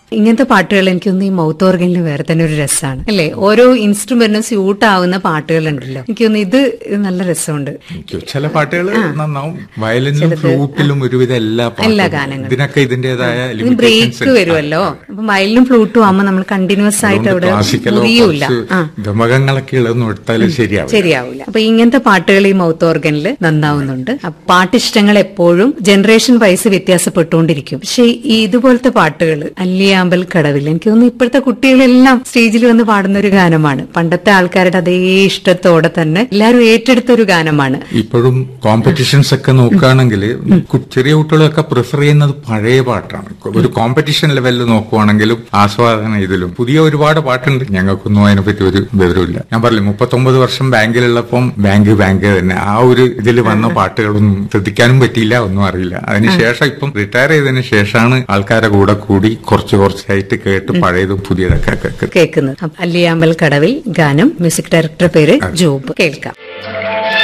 ഇങ്ങനത്തെ പാട്ടുകൾ എനിക്കൊന്ന് ഈ മൗത്ത് ഓർഗനിൽ വേറെ തന്നെ ഒരു രസമാണ് അല്ലേ ഓരോ ഇൻസ്ട്രുമെന്റിനും സ്യൂട്ട് ആവുന്ന പാട്ടുകളുണ്ടല്ലോ എനിക്കൊന്ന് ഇത് നല്ല രസമുണ്ട് ചില പാട്ടുകൾ നന്നാവും വയലിനിലും ഫ്ലൂട്ടിലും ഒരുവിധം എല്ലാ എല്ലാ പാട്ടും ഗാനങ്ങളും. ഇതിനൊക്കെ ഇതിന്റേതായ ഇതിന് limitations ബ്രേക്ക് ഉണ്ട്. വരുമല്ലോ അപ്പൊ വയലിനും ഫ്ലൂട്ടും ആവുമ്പോൾ നമ്മൾ കണ്ടിന്യൂസ് ആയിട്ട് അതുകൊണ്ട് അവിടെ ക്ലാസിക്കലോ മുറിയൂല കുറച്ച് ആ ഗമകങ്ങളൊക്കെ ഇളന്ന് എടുത്താൽ ശരിയാവും ശരിയാവില്ല അപ്പൊ ഇങ്ങനത്തെ പാട്ടുകൾ ഈ മൗത്ത് ഓർഗനിൽ നന്നാവുന്നുണ്ട് അപ്പൊ പാട്ടിഷ്ടങ്ങൾ എപ്പോഴും ജനറേഷൻ വൈസ് വ്യത്യാസപ്പെട്ടുകൊണ്ടിരിക്കും പക്ഷെ ഈ ഇതുപോലത്തെ പാട്ടുകൾ അല്ലിയാമ്പൽ കടവിൽ എനിക്ക് തോന്നുന്നു ഇപ്പോഴത്തെ കുട്ടികളെല്ലാം സ്റ്റേജിൽ വന്ന് പാടുന്ന ഒരു ഗാനമാണ് പണ്ടത്തെ ആൾക്കാരുടെ അതേ ഇഷ്ടത്തോടെ തന്നെ എല്ലാവരും ഏറ്റെടുത്ത ഒരു ഗാനമാണ് ഇപ്പോഴും കോമ്പറ്റീഷൻസ് ഒക്കെ നോക്കുകയാണെങ്കിൽ കു- ചെറിയ കുട്ടികളൊക്കെ പ്രിഫർ ചെയ്യുന്നത് പഴയ പാട്ടാണ് ഒരു കോമ്പറ്റീഷൻ ലെവലിൽ നോക്കുവാണെങ്കിലും ആസ്വാദന ഇതിലും പുതിയ ഒരുപാട് പാട്ടുണ്ട് ഞങ്ങൾക്കൊന്നും അതിനെപ്പറ്റി ഒരു വിവരമില്ല ഞാൻ പറഞ്ഞില്ല മുപ്പത്തൊമ്പത് വർഷം ബാങ്കിലുള്ളപ്പം ബാങ്ക് ബാങ്ക് തന്നെ ആ ഒരു ഇതിൽ വന്ന പാട്ടുകളൊന്നും ശ്രദ്ധിക്കാനും പറ്റിയില്ല ഒന്നും അറിയില്ല അതിനുശേഷം ഇപ്പം റിട്ടയർ ചെയ്തതിന് ശേഷമാണ് ആൾക്കാരെ കൂടെ കൂടി കുറച്ച് കുറച്ചായിട്ട് കേട്ട് പഴയതും പുതിയതൊക്കെ കേൾക്കുന്നത് കേൾക്കുന്നത് അപ്പൊ അല്ലിയാമ്പൽ കടവിൽ ഗാനം മ്യൂസിക് ഡയറക്ടർ പേര് ജോബ് കേൾക്കാം